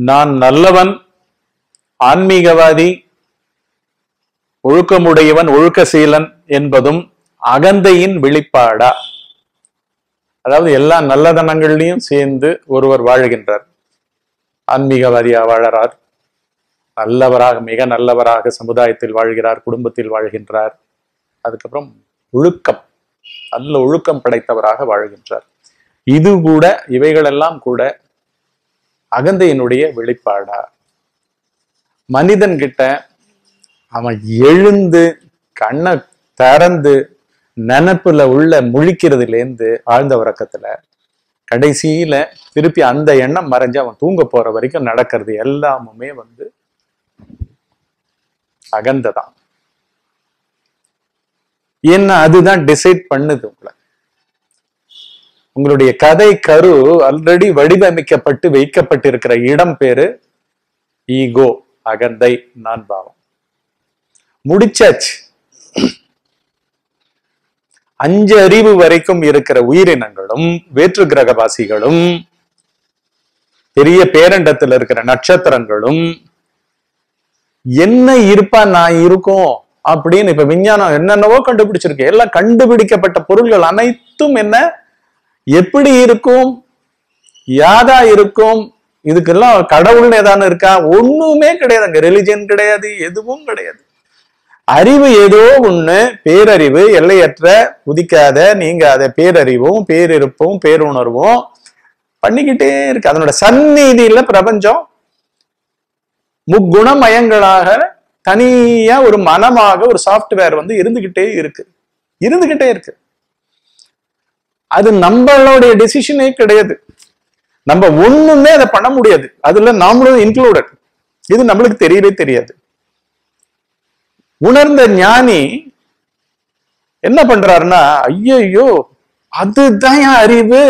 நான் நல்லவன் ஆன்மீகவாதி ஒழுக்கமுடையவன் ஒழுக்கசீலன் என்பதும் அகந்தையின் வெளிப்பாடா அதாவது எல்லா நல்லதனங்கள்லையும் சேர்ந்து ஒருவர் வாழுகின்றார் ஆன்மீகவாதியா வாழறார் நல்லவராக மிக நல்லவராக சமுதாயத்தில் வாழ்கிறார் குடும்பத்தில் வாழ்கின்றார் அதுக்கப்புறம் ஒழுக்கம் நல்ல ஒழுக்கம் படைத்தவராக வாழ்கின்றார் இது கூட இவைகளெல்லாம் கூட அகந்தையினுடைய வெளிப்பாடா மனிதன் கிட்ட அவன் எழுந்து கண்ணை திறந்து நினப்புல உள்ள முழிக்கிறதுல இருந்து ஆழ்ந்த உறக்கத்துல கடைசியில திருப்பி அந்த எண்ணம் மறைஞ்சு அவன் தூங்க போற வரைக்கும் நடக்கிறது எல்லாமுமே வந்து அகந்தை தான் ஏன்னா அதுதான் டிசைட் பண்ணுது உங்களை உங்களுடைய கதை கரு ஆல்ரெடி வடிவமைக்கப்பட்டு வைக்கப்பட்டிருக்கிற இடம் பேரு ஈகோ அகந்தை நான் பாவம் முடிச்சாச்சு அஞ்சு அறிவு வரைக்கும் இருக்கிற உயிரினங்களும் வேற்று கிரகவாசிகளும் பெரிய பேரண்டத்துல இருக்கிற நட்சத்திரங்களும் என்ன இருப்பா நான் இருக்கும் அப்படின்னு இப்ப விஞ்ஞானம் என்னென்னவோ கண்டுபிடிச்சிருக்கு எல்லாம் கண்டுபிடிக்கப்பட்ட பொருள்கள் அனைத்தும் என்ன எப்படி இருக்கும் யாதா இருக்கும் இதுக்கெல்லாம் கடவுள்னு ஏதானு இருக்கா ஒண்ணுமே கிடையாது அங்க ரிலிஜன் கிடையாது எதுவும் கிடையாது அறிவு ஏதோ ஒண்ணு பேரறிவு எல்லையற்ற உதிக்காத நீங்காத பேரறிவும் பேரிருப்பும் பேருணர்வும் பண்ணிக்கிட்டே இருக்கு அதனோட சந்நிதியில பிரபஞ்சம் முக்குணமயங்களாக தனியா ஒரு மனமாக ஒரு சாஃப்ட்வேர் வந்து இருந்துகிட்டே இருக்கு இருந்துகிட்டே இருக்கு அது நம்மளுடைய டெசிஷனே கிடையாது நம்ம ஒண்ணுமே அதை பண்ண முடியாது அதுல நாமளும் இன்க்ளூடட் இது நம்மளுக்கு தெரியவே தெரியாது உணர்ந்த ஞானி என்ன பண்றாருன்னா ஐயோ அதுதான் என் அறிவு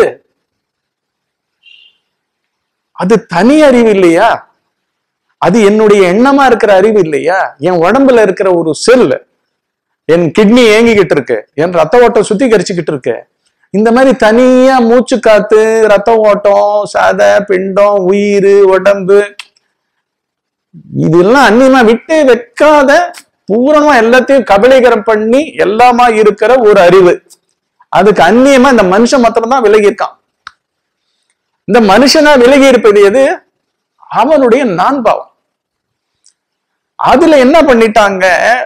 அது தனி அறிவு இல்லையா அது என்னுடைய எண்ணமா இருக்கிற அறிவு இல்லையா என் உடம்புல இருக்கிற ஒரு செல் என் கிட்னி ஏங்கிக்கிட்டு இருக்கு என் ரத்த ஓட்டம் சுத்திகரிச்சுக்கிட்டு இருக்கு இந்த மாதிரி தனியா மூச்சு காத்து ரத்த ஓட்டம் சதை பிண்டம் உயிர் உடம்பு இதெல்லாம் அந்நியமா விட்டு வைக்காத பூரணமா எல்லாத்தையும் கபலீகரம் பண்ணி எல்லாமா இருக்கிற ஒரு அறிவு அதுக்கு அந்நியமா இந்த மனுஷன் மாத்திரம் தான் விலகி இருக்கான் இந்த மனுஷனா விலகி இருப்பது எது அவனுடைய நான்பாவம் அதுல என்ன பண்ணிட்டாங்க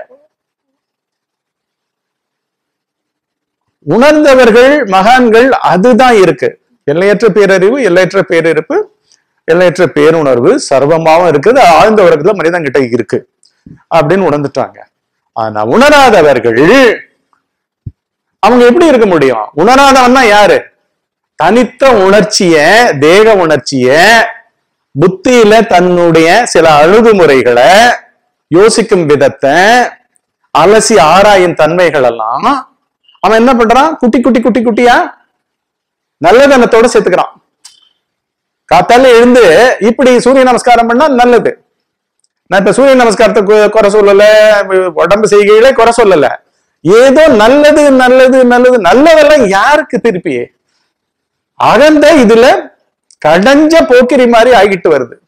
உணர்ந்தவர்கள் மகான்கள் அதுதான் இருக்கு எல்லையற்ற பேரறிவு எல்லையற்ற பேரிருப்பு எல்லையற்ற பேருணர்வு சர்வமாவும் இருக்குது ஆழ்ந்த உலகத்துல மனிதன் கிட்ட இருக்கு அப்படின்னு உணர்ந்துட்டாங்க ஆனா உணராதவர்கள் அவங்க எப்படி இருக்க முடியும் உணராதவன்னா யாரு தனித்த உணர்ச்சிய தேக உணர்ச்சிய புத்தியில தன்னுடைய சில அணுகுமுறைகளை யோசிக்கும் விதத்தை அலசி ஆராயும் தன்மைகள் எல்லாம் அவன் என்ன பண்றான் குட்டி குட்டி குட்டி குட்டியா நல்லதனத்தோட சேர்த்துக்கிறான் காத்தால எழுந்து இப்படி சூரிய நமஸ்காரம் பண்ணா நல்லது நான் இப்ப சூரிய நமஸ்காரத்தை கு- குறை சொல்லல உடம்பு செய்கையில குறை சொல்லல ஏதோ நல்லது நல்லது நல்லது நல்லதெல்லாம் யாருக்கு திருப்பி அகந்த இதுல கடைஞ்ச போக்கிரி மாதிரி ஆகிட்டு வருது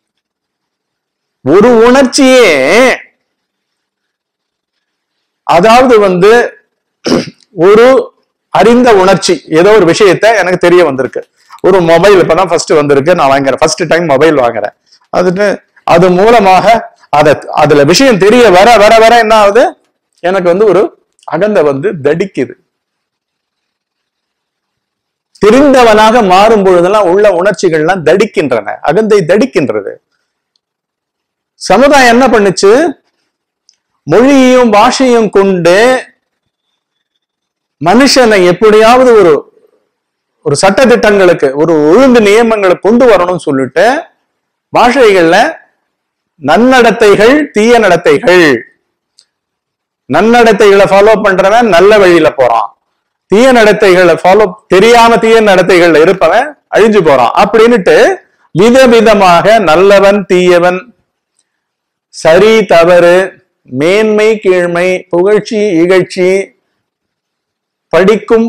ஒரு உணர்ச்சியே அதாவது வந்து ஒரு அறிந்த உணர்ச்சி ஏதோ ஒரு விஷயத்த எனக்கு தெரிய வந்திருக்கு ஒரு மொபைல் இப்பதான் ஃபர்ஸ்ட் வந்திருக்கு நான் வாங்குறேன் ஃபர்ஸ்ட் டைம் மொபைல் வாங்குறேன் அதுட்டு அது மூலமாக அத அதுல விஷயம் தெரிய வர வர வர என்ன ஆகுது எனக்கு வந்து ஒரு அகந்த வந்து தடிக்குது தெரிந்தவனாக மாறும் பொழுதெல்லாம் உள்ள உணர்ச்சிகள்லாம் தடிக்கின்றன அகந்தை தடிக்கின்றது சமுதாயம் என்ன பண்ணுச்சு மொழியையும் பாஷையும் கொண்டு மனுஷனை எப்படியாவது ஒரு ஒரு சட்டதிட்டங்களுக்கு ஒரு ஒழுங்கு நியமங்களை கொண்டு வரணும்னு சொல்லிட்டு பாஷைகள்ல நன்னடத்தைகள் தீய நடத்தைகள் நன்னடத்தைகளை ஃபாலோ பண்றவன் நல்ல வழியில போறான் தீய நடத்தைகளை ஃபாலோ தெரியாம தீய நடத்தைகள்ல இருப்பவன் அழிஞ்சு போறான் அப்படின்னுட்டு விதவிதமாக நல்லவன் தீயவன் சரி தவறு மேன்மை கீழ்மை புகழ்ச்சி இகழ்ச்சி படிக்கும்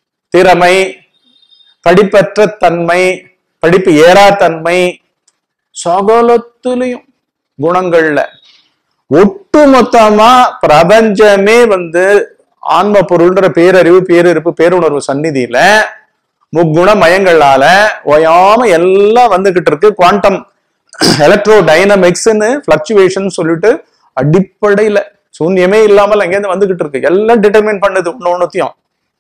திறமை படிப்பற்ற தன்மை படிப்பு ஏறா தன்மை சகலத்திலையும் குணங்கள்ல ஒட்டுமொத்தமா பிரபஞ்சமே வந்து ஆன்ம பொருள்ன்ற பேரறிவு பேரிருப்பு பேருணர்வு சந்நிதியில முக்குண மயங்களால ஓயாம எல்லாம் வந்துகிட்டு இருக்கு குவாண்டம் எலக்ட்ரோ டைனமிக்ஸ்னு பிளக்சுவேஷன் சொல்லிட்டு அடிப்படையில சூன்யமே இல்லாமல் அங்கேருந்து வந்துகிட்டு இருக்கு எல்லாம் டிட்டர்மைன் பண்ணுது ஒண்ணு ஒண்ணுத்தையும்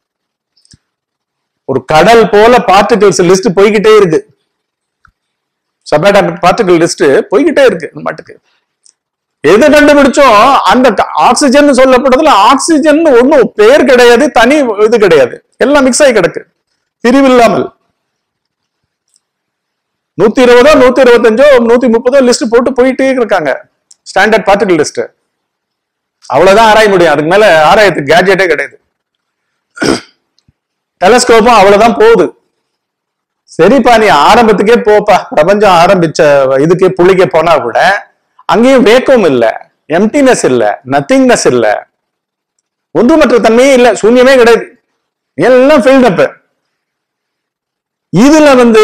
ஒரு கடல் போல பார்ட்டிகல்ஸ் லிஸ்ட் போய்கிட்டே இருக்கு சபாட்டாமிக் பார்ட்டிகல் லிஸ்ட் போய்கிட்டே இருக்கு இந்த மாட்டுக்கு எது கண்டுபிடிச்சோம் அந்த ஆக்சிஜன் சொல்லப்படுறதுல ஆக்சிஜன் ஒண்ணும் பேர் கிடையாது தனி இது கிடையாது எல்லாம் மிக்ஸ் ஆகி கிடக்கு பிரிவில்லாமல் நூத்தி இருபதோ நூத்தி இருபத்தஞ்சோ நூத்தி முப்பதோ லிஸ்ட் போட்டு போயிட்டே இருக்காங்க ஸ்டாண்டர்ட் பார்ட்டிகல் லிஸ்ட் அவ்வளவுதான் ஆராய முடியும் அதுக்கு மேல ஆராயத்துக்கு கேஜெட்டே கிடையாது டெலஸ்கோப்பும் அவ்வளவுதான் போகுது சரிப்பா நீ ஆரம்பத்துக்கே போப்பா பிரபஞ்சம் ஆரம்பிச்ச இதுக்கே புள்ளிக்கே போனா கூட அங்கேயும் வேக்கம் இல்ல எம்டினஸ் இல்ல நத்திங்னஸ் இல்ல ஒன்றுமற்ற தன்மையே இல்ல சூன்யமே கிடையாது எல்லாம் ஃபில்ட் அப் இதுல வந்து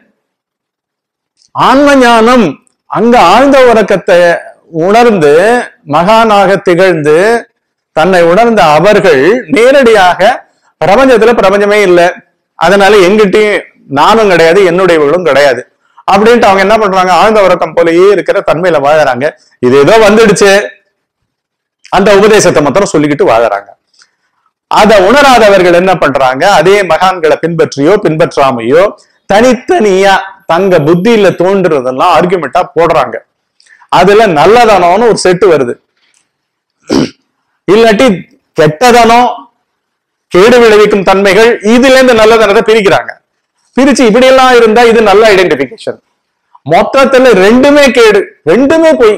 ஆன்ம ஞானம் அங்க ஆழ்ந்த உறக்கத்தை உணர்ந்து மகானாக திகழ்ந்து தன்னை உணர்ந்த அவர்கள் நேரடியாக பிரபஞ்சத்துல பிரபஞ்சமே இல்லை அதனால எங்கிட்டையும் நானும் கிடையாது என்னுடையவர்களும் கிடையாது அப்படின்ட்டு அவங்க என்ன பண்றாங்க ஆழ்ந்த உறக்கம் போலயே இருக்கிற தன்மையில வாழறாங்க இது ஏதோ வந்துடுச்சு அந்த உபதேசத்தை மாத்திரம் சொல்லிக்கிட்டு வாழறாங்க அதை உணராதவர்கள் என்ன பண்றாங்க அதே மகான்களை பின்பற்றியோ பின்பற்றாமையோ தனித்தனியா தங்க புத்தியில தோன்றதெல்லாம் ஆர்குமெண்டா போடுறாங்க அதுல நல்லதனம்னு ஒரு செட்டு வருது இல்லாட்டி கெட்டதனம் கேடு விளைவிக்கும் தன்மைகள் இதுல இருந்து நல்லதனத்தை பிரிக்கிறாங்க பிரிச்சு இப்படி எல்லாம் இருந்தா இது நல்ல ஐடென்டிபிகேஷன் மொத்தத்துல ரெண்டுமே கேடு ரெண்டுமே பொய்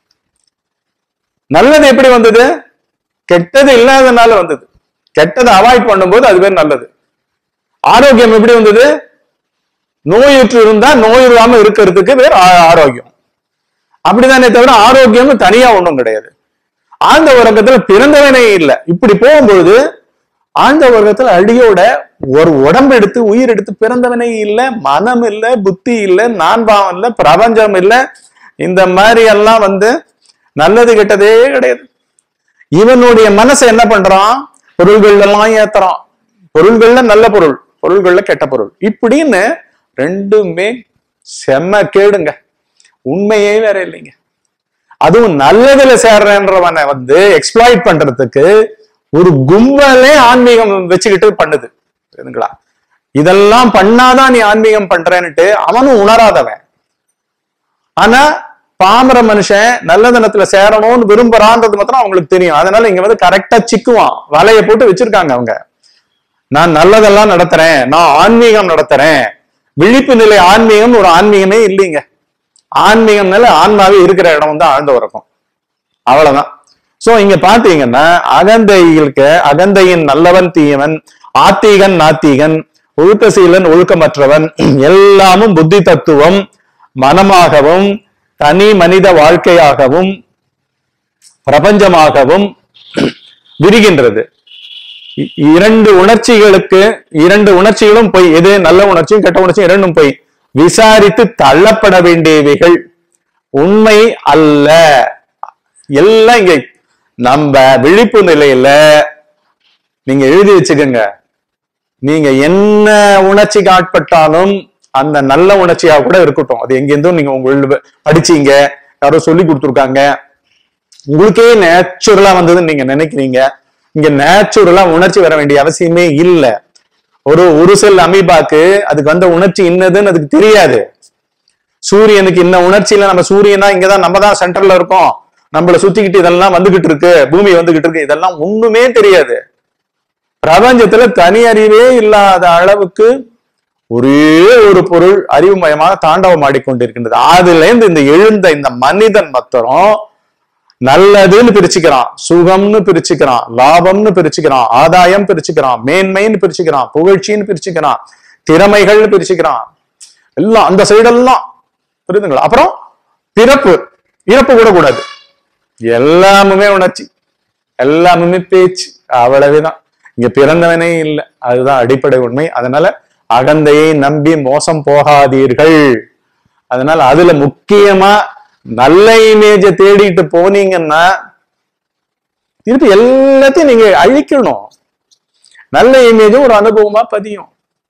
நல்லது எப்படி வந்தது கெட்டது இல்லாதனால வந்தது கெட்டதை அவாய்ட் பண்ணும்போது அது பேர் நல்லது ஆரோக்கியம் எப்படி வந்தது நோயுற்று இருந்தா நோய் இல்லாம இருக்கிறதுக்கு பேர் ஆ- ஆரோக்கியம் அப்படிதானே தவிர ஆரோக்கியம் தனியா ஒண்ணும் கிடையாது ஆழ்ந்த உறக்கத்துல பிறந்தவனே இல்லை இப்படி போகும்பொழுது ஆழ்ந்த உலகத்துல அடியோட ஒரு உடம்பு எடுத்து உயிர் எடுத்து பிறந்தவனே இல்ல மனம் இல்ல புத்தி இல்ல நான்பாவம் இல்ல பிரபஞ்சம் இல்ல இந்த மாதிரி எல்லாம் வந்து நல்லது கெட்டதே கிடையாது இவனுடைய மனசை என்ன பண்றான் பொருள்கள் எல்லாம் ஏத்துறான் பொருள்கள்ல நல்ல பொருள் பொருள்கள்ல கெட்ட பொருள் இப்படின்னு ரெண்டுமே செம்ம கேடுங்க உண்மையே வேற இல்லைங்க அதுவும் நல்லதுல சேர்றன்றவனை வந்து எக்ஸ்ப்ளாய்ட் பண்றதுக்கு ஒரு கும்பலே ஆன்மீகம் வச்சுக்கிட்டு பண்ணுது புரியுதுங்களா இதெல்லாம் பண்ணாதான் நீ ஆன்மீகம் பண்றேன்னுட்டு அவனும் உணராதவன் ஆனா பாமர மனுஷன் நல்லதனத்துல சேரணும்னு விரும்புறான்றது மாத்திரம் அவங்களுக்கு தெரியும் அதனால இங்க வந்து கரெக்டா சிக்குவான் வலைய போட்டு வச்சிருக்காங்க அவங்க நான் நல்லதெல்லாம் நடத்துறேன் நான் ஆன்மீகம் நடத்துறேன் விழிப்பு நிலை ஆன்மீகம் ஒரு ஆன்மீகமே இல்லைங்க ஆன்மீகம்னால ஆன்மாவே இருக்கிற இடம் வந்து ஆழ்ந்த உறக்கம் அவ்வளவுதான் சோ இங்க பாத்தீங்கன்னா அகந்தைகளுக்கு அகந்தையின் நல்லவன் தீயவன் ஆத்தீகன் நாத்தீகன் ஒழுக்கசீலன் ஒழுக்கமற்றவன் எல்லாமும் புத்தி தத்துவம் மனமாகவும் தனி மனித வாழ்க்கையாகவும் பிரபஞ்சமாகவும் விரிகின்றது இ- இரண்டு உணர்ச்சிகளுக்கு இரண்டு உணர்ச்சிகளும் போய் எது நல்ல உணர்ச்சியும் கெட்ட உணர்ச்சியும் இரண்டும் போய் விசாரித்து தள்ளப்பட வேண்டியவைகள் உண்மை அல்ல எல்லாம் இங்க நம்ம விழிப்பு நிலையில நீங்க எழுதி வச்சுக்கோங்க நீங்க என்ன உணர்ச்சிக்கு ஆட்பட்டாலும் அந்த நல்ல உணர்ச்சியா கூட இருக்கட்டும் அது எங்கேருந்தும் நீங்க உங்க படிச்சீங்க யாரோ சொல்லி கொடுத்துருக்காங்க உங்களுக்கே நேச்சுரலா வந்ததுன்னு நீங்க நினைக்கிறீங்க இங்க நேச்சுரலா உணர்ச்சி வர வேண்டிய அவசியமே இல்ல ஒரு ஒரு செல் அமீபாக்கு அதுக்கு வந்த உணர்ச்சி இன்னதுன்னு அதுக்கு தெரியாது சூரியனுக்கு இன்ன உணர்ச்சியில நம்ம சூரியனா இங்கதான் நம்ம தான் சென்டர்ல இருக்கோம் நம்மள சுத்திக்கிட்டு இதெல்லாம் வந்துகிட்டு இருக்கு பூமி வந்துகிட்டு இருக்கு இதெல்லாம் ஒண்ணுமே தெரியாது பிரபஞ்சத்துல தனி அறிவே இல்லாத அளவுக்கு ஒரே ஒரு பொருள் அறிவுமயமாக தாண்டவம் ஆடிக்கொண்டிருக்கின்றது அதுல இருந்து இந்த எழுந்த இந்த மனிதன் மாத்திரம் நல்லதுன்னு பிரிச்சுக்கிறான் சுகம்னு பிரிச்சுக்கிறான் லாபம்னு பிரிச்சுக்கிறான் ஆதாயம் பிரிச்சுக்கிறான் மேன்மைன்னு பிரிச்சுக்கிறான் புகழ்ச்சின்னு பிரிச்சுக்கிறான் திறமைகள்னு பிரிச்சுக்கிறான் எல்லாம் அந்த சைடெல்லாம் புரியுதுங்களா அப்புறம் பிறப்பு இறப்பு கூட கூடாது எல்லாமுமே உணர்ச்சி எல்லாமுமே பேச்சு அவ்வளவுதான் இங்க பிறந்தவனே இல்லை அதுதான் அடிப்படை உண்மை அதனால அகந்தையை நம்பி மோசம் போகாதீர்கள் அதனால அதுல முக்கியமா நல்ல இமேஜை தேடிட்டு போனீங்கன்னா திருப்பி எல்லாத்தையும் நீங்க அழிக்கணும் நல்ல இமேஜும் ஒரு அனுபவமா பதியும்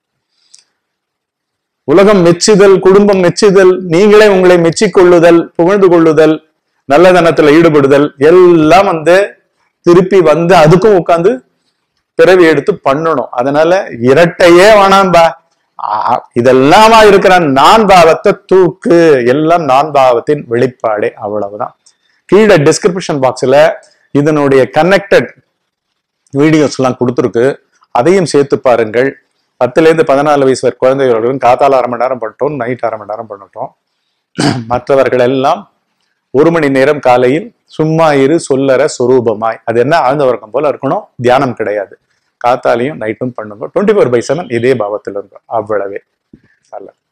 உலகம் மெச்சுதல் குடும்பம் மெச்சுதல் நீங்களே உங்களை மெச்சிக்கொள்ளுதல் புகழ்ந்து கொள்ளுதல் நல்லதனத்துல ஈடுபடுதல் எல்லாம் வந்து திருப்பி வந்து அதுக்கும் உட்கார்ந்து பிறவி எடுத்து பண்ணணும் அதனால இரட்டையே வேணாம்பா ஆ, இதெல்லாமா இருக்கிற நான் பாவத்தை தூக்கு எல்லாம் நான் பாவத்தின் வெளிப்பாடே அவ்வளவுதான் கீழே டிஸ்கிரிப்ஷன் பாக்ஸ்ல இதனுடைய கனெக்டட் வீடியோஸ் எல்லாம் கொடுத்துருக்கு அதையும் சேர்த்து பாருங்கள் பத்துல இருந்து பதினாலு வயசு வரை குழந்தைகளுடன் காத்தால அரை மணி நேரம் பண்ணட்டும் நைட் அரை மணி நேரம் பண்ணட்டும் மற்றவர்கள் எல்லாம் ஒரு மணி நேரம் காலையில் சும்மா இரு சொல்லற சொரூபமாய் அது என்ன ஆழ்ந்த உறக்கம் போல இருக்கணும் தியானம் கிடையாது காத்தாலையும் நைட்டும் பண்ணுங்க டுவெண்ட்டி ஃபோர் பை செவன் இதே பாவத்தில் இருக்கும் அவ்வளவே அல்ல